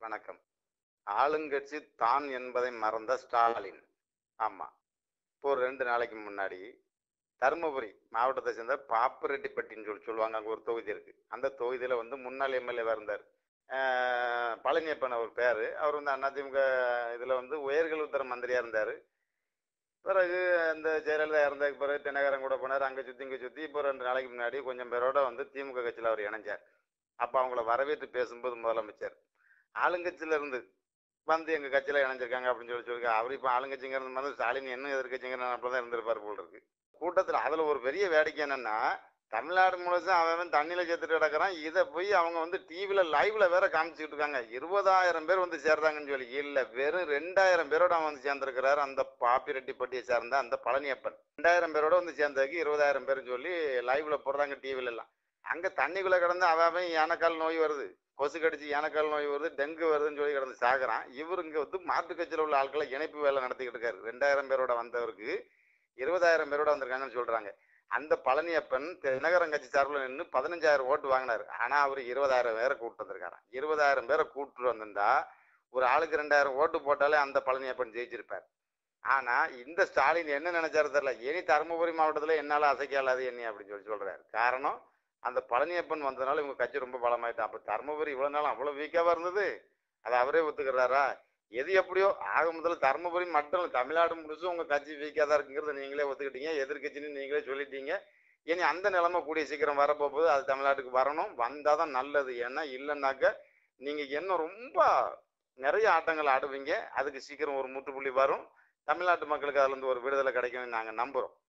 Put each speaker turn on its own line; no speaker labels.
வணக்கம் ஆளுங்கட்சி தான் என்பதை மறந்த ஸ்டாலின் ஆமா இப்போ ஒரு ரெண்டு நாளைக்கு முன்னாடி தருமபுரி மாவட்டத்தை சேர்ந்த பாப்பரெட்டிப்பட்டின்னு சொல்லி சொல்லுவாங்க அங்கே ஒரு தொகுதி இருக்கு அந்த தொகுதியில் வந்து முன்னாள் எம்எல்ஏவாக இருந்தார் ஆஹ் பழனியப்பன் அவர் பேர் அவர் வந்து அதிமுக இதில் வந்து உயர்கல்வித்துறை மந்திரியாக இருந்தார் பிறகு அந்த ஜெயலலிதா இறந்ததுக்கு பிறகு தினகரன் கூட போனார் அங்கே சுற்றி இங்கே சுற்றி இப்போ ரெண்டு நாளைக்கு முன்னாடி கொஞ்சம் பேரோட வந்து திமுக கட்சியில் அவர் இணைஞ்சார் அப்போ அவங்கள வரவேற்று பேசும்போது முதலமைச்சர் ஆளுங்கட்சியில இருந்து வந்து எங்க கட்சியில இணைஞ்சிருக்காங்க அப்படின்னு சொல்லி சொல்லி அவர் இப்போ ஆளுங்கட்சிங்கிறது மாதிரி ஸ்டாலின் என்ன எதிர்கட்சிங்கிற தான் இருந்திருப்பார் போல் இருக்கு கூட்டத்தில் அதுல ஒரு பெரிய வேடிக்கை என்னன்னா தமிழ்நாடு முழுசும் அவன் தண்ணியில சேர்த்துட்டு கிடக்குறான் இதை போய் அவங்க வந்து டிவியில லைவ்ல வேற காமிச்சுக்கிட்டு இருக்காங்க இருபதாயிரம் பேர் வந்து சேர்றாங்கன்னு சொல்லி இல்ல வெறும் ரெண்டாயிரம் பேரோட அவன் வந்து சேர்ந்திருக்கிறாரு அந்த பாப்பிரெட்டிப்பட்டியை சார்ந்த அந்த பழனியப்பன் ரெண்டாயிரம் பேரோட வந்து சேர்ந்ததுக்கு இருபதாயிரம் பேர்னு சொல்லி லைவ்ல போடுறாங்க டிவில எல்லாம் அங்க தண்ணிக்குள்ள கிடந்து அவன் அவன் யானைக்கால் நோய் வருது கொசு கடிச்சு யானைக்கால் நோய் வருது டெங்கு வருதுன்னு சொல்லி கிடந்து சாகுறான் இவர் இங்க வந்து மாட்டு கட்சியில் உள்ள ஆட்களை இணைப்பு வேலை நடத்திக்கிட்டு இருக்காரு ரெண்டாயிரம் பேரோட வந்தவருக்கு இருபதாயிரம் பேரோட வந்திருக்காங்கன்னு சொல்றாங்க அந்த பழனியப்பன் தினகரன் கட்சி சார்பில் நின்று பதினஞ்சாயிரம் ஓட்டு வாங்கினாரு ஆனா அவர் இருபதாயிரம் பேரை கூட்டு வந்திருக்காராம் இருபதாயிரம் பேரை கூட்டு வந்திருந்தா ஒரு ஆளுக்கு ரெண்டாயிரம் ஓட்டு போட்டாலே அந்த பழனியப்பன் ஜெயிச்சிருப்பார் ஆனா இந்த ஸ்டாலின் என்ன நினைச்சாரு தெரியல இனி தருமபுரி மாவட்டத்துல என்னால அசைக்க இயலாது என்ன அப்படின்னு சொல்லி சொல்றாரு காரணம் அந்த பழனியப்பன் வந்ததுனால இவங்க கட்சி ரொம்ப பலமாயிட்டான் அப்ப தருமபுரி இவ்வளவு நாள் அவ்வளவு வீக்காவா இருந்தது அதை அவரே ஒத்துக்கிறாரா எது எப்படியோ ஆக முதல்ல தருமபுரி மட்டும் இல்ல, தமிழ்நாடு முழுசும் உங்க கட்சி வீக்கா தான் இருக்குங்கிறத நீங்களே ஒத்துக்கிட்டீங்க எதிர்கட்சின்னு நீங்களே சொல்லிட்டீங்க இனி அந்த நிலைமை கூடிய சீக்கிரம் வரப்போகுது அது தமிழ்நாட்டுக்கு வரணும் வந்தாதான் நல்லது ஏன்னா இல்லைன்னாக்க நீங்க என்ன ரொம்ப நிறைய ஆட்டங்கள் ஆடுவீங்க அதுக்கு சீக்கிரம் ஒரு முற்றுப்புள்ளி வரும் தமிழ்நாட்டு மக்களுக்கு அதுல இருந்து ஒரு விடுதலை கிடைக்கும்னு நாங்க நம்புறோம்